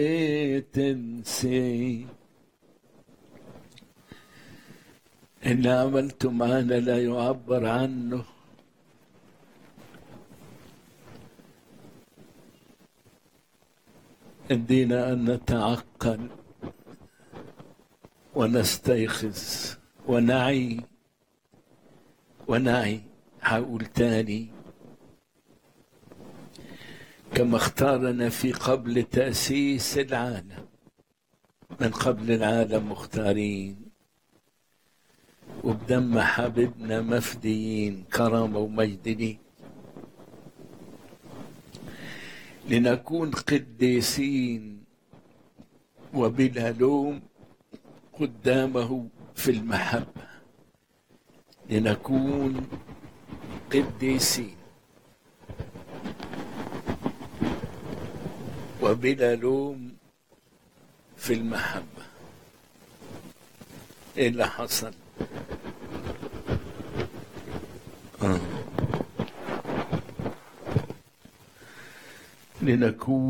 تنسي اللي عملته معانا لا يعبر عنه ادينا ان نتعقل ونستيقظ ونعي ونعي هقول تاني كما اختارنا في قبل تأسيس العالم من قبل العالم مختارين وبدم حبيبنا مفديين كرامة ومجد ليك لنكون قديسين وبلا لوم قدامه في المحبة لنكون قديسين وبلا لوم في المحبة ايه اللي حصل آه. لنكون